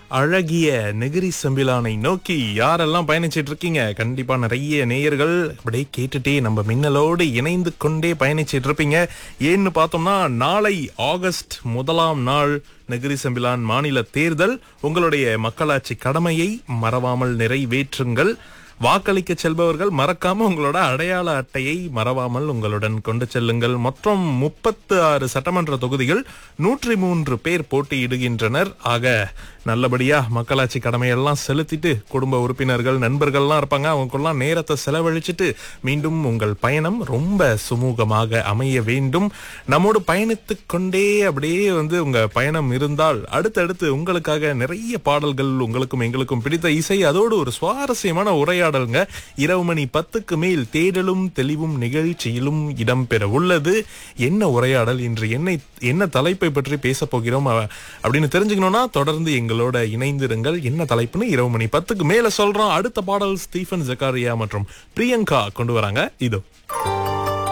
அழகிய நெகிரி செம்பிலானை நோக்கி யாரெல்லாம் பயணிச்சிட்டு இருக்கீங்க கண்டிப்பா நிறைய நேயர்கள் அப்படியே கேட்டுட்டே நம்ம மின்னலோடு இணைந்து கொண்டே பயணிச்சிட்டு இருப்பீங்க ஏன்னு பார்த்தோம்னா நாளை ஆகஸ்ட் முதலாம் நாள் நெகிரி செம்பிலான் மாநில தேர்தல் உங்களுடைய மக்களாட்சி கடமையை மறவாமல் நிறைவேற்றுங்கள் வாக்களிக்க செல்பவர்கள் மறக்காம உங்களோட அடையாள அட்டையை மறவாமல் உங்களுடன் கொண்டு செல்லுங்கள் மொத்தம் முப்பத்து ஆறு சட்டமன்ற தொகுதிகள் நூற்றி மூன்று பேர் போட்டியிடுகின்றனர் ஆக நல்லபடியா மக்களாட்சி கடமையெல்லாம் செலுத்திட்டு குடும்ப உறுப்பினர்கள் நண்பர்கள்லாம் இருப்பாங்க அவங்களுக்கெல்லாம் நேரத்தை செலவழிச்சிட்டு மீண்டும் உங்கள் பயணம் ரொம்ப சுமூகமாக அமைய வேண்டும் நம்மோடு பயணித்துக் கொண்டே அப்படியே வந்து உங்க பயணம் இருந்தால் அடுத்தடுத்து உங்களுக்காக நிறைய பாடல்கள் உங்களுக்கும் எங்களுக்கும் பிடித்த இசை அதோடு ஒரு சுவாரஸ்யமான உரையாடலுங்க இரவு மணி பத்துக்கு மேல் தேடலும் தெளிவும் நிகழ்ச்சியிலும் இடம்பெற உள்ளது என்ன உரையாடல் இன்று என்ன என்ன தலைப்பை பற்றி பேச போகிறோம் அ- அப்படின்னு தெரிஞ்சுக்கணும்னா தொடர்ந்து எங்களோட இணைந்திருங்கள் என்ன தலைப்புன்னு இரவு மணி பத்துக்கு மேல சொல்றோம் அடுத்த பாடல் ஸ்டீஃபன் ஜக்காரியா மற்றும் பிரியங்கா கொண்டு வராங்க இதோ